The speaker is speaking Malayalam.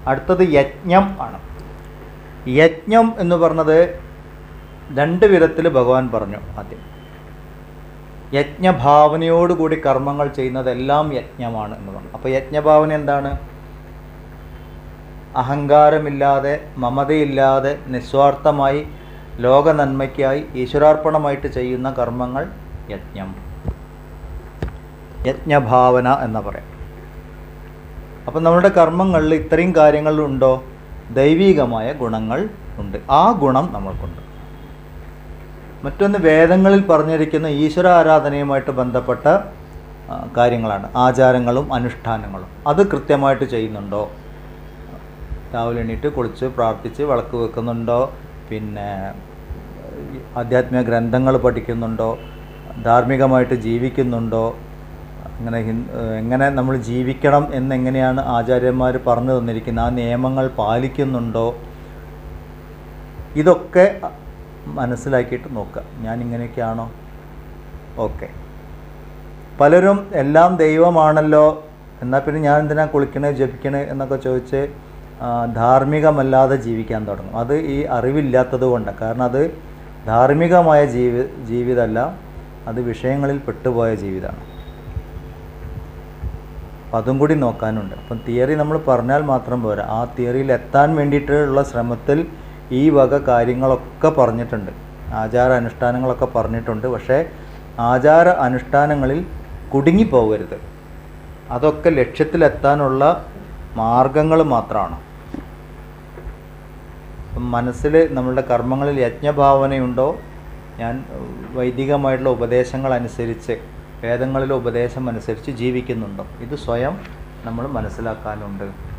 അടുത്തത് യജ്ഞം ആണ് യജ്ഞം എന്ന് പറഞ്ഞത് രണ്ട് വിധത്തിൽ ഭഗവാൻ പറഞ്ഞു ആദ്യം യജ്ഞഭാവനയോടുകൂടി കർമ്മങ്ങൾ ചെയ്യുന്നതെല്ലാം യജ്ഞമാണ് എന്ന് പറഞ്ഞു അപ്പോൾ യജ്ഞഭാവന എന്താണ് അഹങ്കാരമില്ലാതെ മമതയില്ലാതെ നിസ്വാർത്ഥമായി ലോക നന്മയ്ക്കായി ഈശ്വരാർപ്പണമായിട്ട് ചെയ്യുന്ന കർമ്മങ്ങൾ യജ്ഞം യജ്ഞഭാവന എന്ന് പറയാം അപ്പം നമ്മുടെ കർമ്മങ്ങളിൽ ഇത്രയും കാര്യങ്ങളുണ്ടോ ദൈവീകമായ ഗുണങ്ങൾ ഉണ്ട് ആ ഗുണം നമ്മൾക്കുണ്ട് മറ്റൊന്ന് വേദങ്ങളിൽ പറഞ്ഞിരിക്കുന്ന ഈശ്വര ആരാധനയുമായിട്ട് ബന്ധപ്പെട്ട ആ, കാര്യങ്ങളാണ് ആചാരങ്ങളും അനുഷ്ഠാനങ്ങളും അത് കൃത്യമായിട്ട് ചെയ്യുന്നുണ്ടോ രാവിലെ എണീറ്റ് കുളിച്ച് പ്രാർത്ഥിച്ച് വിളക്ക് വെക്കുന്നുണ്ടോ പിന്നെ ഈ ആധ്യാത്മിക ഗ്രന്ഥങ്ങൾ പഠിക്കുന്നുണ്ടോ ധാർമ്മികമായിട്ട് ജീവിക്കുന്നുണ്ടോ അങ്ങനെ ഹിന്ദു എങ്ങനെ നമ്മൾ ജീവിക്കണം എന്നെങ്ങനെയാണ് ആചാര്യന്മാർ പറഞ്ഞു തന്നിരിക്കുന്നത് ആ നിയമങ്ങൾ പാലിക്കുന്നുണ്ടോ ഇതൊക്കെ മനസ്സിലാക്കിയിട്ട് നോക്കുക ഞാൻ ഇങ്ങനെയൊക്കെയാണോ ഓക്കെ പലരും എല്ലാം ദൈവമാണല്ലോ എന്നാൽ പിന്നെ ഞാൻ എന്തിനാ കുളിക്കണേ ജപിക്കണേ എന്നൊക്കെ ചോദിച്ച് ആ, ധാർമ്മികമല്ലാതെ ജീവിക്കാൻ തുടങ്ങും അത് ഈ അറിവില്ലാത്തത് കൊണ്ട് കാരണം അത് ധാർമ്മികമായ ജീവി ജീവിതമല്ല അത് വിഷയങ്ങളിൽ പെട്ടുപോയ ജീവിതമാണ് അപ്പം അതും കൂടി നോക്കാനുണ്ട് അപ്പം തിയറി നമ്മൾ പറഞ്ഞാൽ മാത്രം പോരാ ആ തിയറിയിൽ എത്താൻ വേണ്ടിയിട്ടുള്ള ശ്രമത്തിൽ ഈ വക കാര്യങ്ങളൊക്കെ പറഞ്ഞിട്ടുണ്ട് ആചാര അനുഷ്ഠാനങ്ങളൊക്കെ പറഞ്ഞിട്ടുണ്ട് പക്ഷേ ആചാര അനുഷ്ഠാനങ്ങളിൽ കുടുങ്ങിപ്പോകരുത് അതൊക്കെ ലക്ഷ്യത്തിലെത്താനുള്ള മാർഗങ്ങൾ മാത്രമാണ് അപ്പം മനസ്സിൽ നമ്മളുടെ കർമ്മങ്ങളിൽ യജ്ഞഭാവനയുണ്ടോ ഞാൻ ഏഹ്, വൈദികമായിട്ടുള്ള ഉപദേശങ്ങൾ അനുസരിച്ച് വേദങ്ങളിലെ ഉപദേശം അനുസരിച്ച് ജീവിക്കുന്നുണ്ടോ ഇത് സ്വയം നമ്മൾ മനസ്സിലാക്കാനുണ്ട്